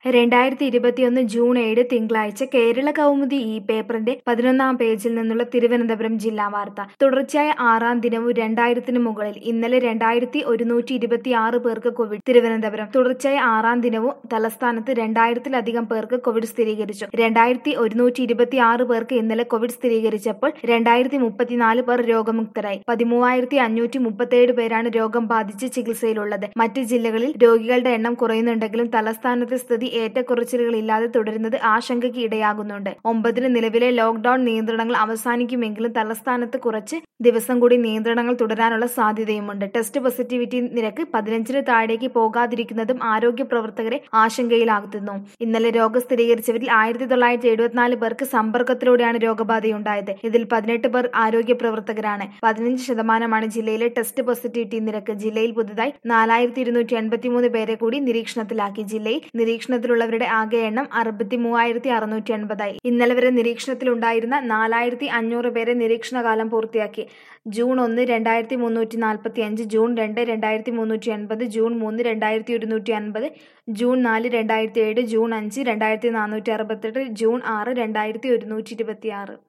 രണ്ടായിരത്തി ഇരുപത്തിയൊന്ന് ജൂൺ ഏഴ് തിങ്കളാഴ്ച കേരള കൗമുദി ഈ പേപ്പറിന്റെ പതിനൊന്നാം പേജിൽ നിന്നുള്ള തിരുവനന്തപുരം ജില്ലാ വാർത്ത തുടർച്ചയായ ആറാം ദിനവും രണ്ടായിരത്തിന് മുകളിൽ ഇന്നലെ രണ്ടായിരത്തി ഒരുന്നൂറ്റി ഇരുപത്തി ആറ് പേർക്ക് കോവിഡ് തിരുവനന്തപുരം തുടർച്ചയായ ആറാം ദിനവും തലസ്ഥാനത്ത് രണ്ടായിരത്തിലധികം പേർക്ക് കോവിഡ് സ്ഥിരീകരിച്ചു രണ്ടായിരത്തി ഒരുന്നൂറ്റി ഇരുപത്തി ആറ് പേർക്ക് ഇന്നലെ കോവിഡ് സ്ഥിരീകരിച്ചപ്പോൾ രണ്ടായിരത്തി മുപ്പത്തിനാല് പേർ രോഗമുക്തരായി പതിമൂവായിരത്തി അഞ്ഞൂറ്റി മുപ്പത്തിയേഴ് പേരാണ് രോഗം ബാധിച്ച് ചികിത്സയിലുള്ളത് മറ്റ് ജില്ലകളിൽ രോഗികളുടെ എണ്ണം കുറയുന്നുണ്ടെങ്കിലും തലസ്ഥാനത്തെ സ്ഥിതി ഏറ്റക്കുറച്ചിലുകളില്ലാതെ തുടരുന്നത് ആശങ്കയ്ക്ക് ഇടയാകുന്നുണ്ട് ഒമ്പതിന് നിലവിലെ ലോക്ഡൌൺ നിയന്ത്രണങ്ങൾ അവസാനിക്കുമെങ്കിലും തലസ്ഥാനത്ത് കുറച്ച് ദിവസം കൂടി നിയന്ത്രണങ്ങൾ തുടരാനുള്ള സാധ്യതയുമുണ്ട് ടെസ്റ്റ് പോസിറ്റിവിറ്റി നിരക്ക് പതിനഞ്ചിന് താഴേക്ക് പോകാതിരിക്കുന്നതും ആരോഗ്യ പ്രവർത്തകരെ ആശങ്കയിലാകുന്നു ഇന്നലെ രോഗം സ്ഥിരീകരിച്ചവരിൽ ആയിരത്തി തൊള്ളായിരത്തി എഴുപത്തിനാല് പേർക്ക് സമ്പർക്കത്തിലൂടെയാണ് രോഗബാധയുണ്ടായത് ഇതിൽ പതിനെട്ട് പേർ ആരോഗ്യ പ്രവർത്തകരാണ് പതിനഞ്ച് ശതമാനമാണ് ജില്ലയിലെ ടെസ്റ്റ് പോസിറ്റിവിറ്റി നിരക്ക് ജില്ലയിൽ പുതുതായി നാലായിരത്തി ഇരുന്നൂറ്റി എൺപത്തിമൂന്ന് പേരെ കൂടി നിരീക്ഷണത്തിലാക്കി ജില്ലയിൽ നിരീക്ഷണത്തിലുള്ളവരുടെ ആകെ എണ്ണം അറുപത്തി മൂവായിരത്തി അറുന്നൂറ്റി എൺപതായി ഇന്നലെ വരെ നിരീക്ഷണത്തിലുണ്ടായിരുന്ന നാലായിരത്തി അഞ്ഞൂറ് പേരെ നിരീക്ഷണകാലം പൂർത്തിയാക്കി ജൂൺ ഒന്ന് രണ്ടായിരത്തി മുന്നൂറ്റി നാൽപ്പത്തി അഞ്ച് ജൂൺ രണ്ട് രണ്ടായിരത്തി മുന്നൂറ്റി എൺപത് ജൂൺ മൂന്ന് രണ്ടായിരത്തി ഒരുന്നൂറ്റി അൻപത് ജൂൺ നാല് രണ്ടായിരത്തി ഏഴ് ജൂൺ അഞ്ച് രണ്ടായിരത്തി നാനൂറ്റി അറുപത്തെട്ട് ജൂൺ ആറ് രണ്ടായിരത്തി ഒരുന്നൂറ്റി ഇരുപത്തി ആറ്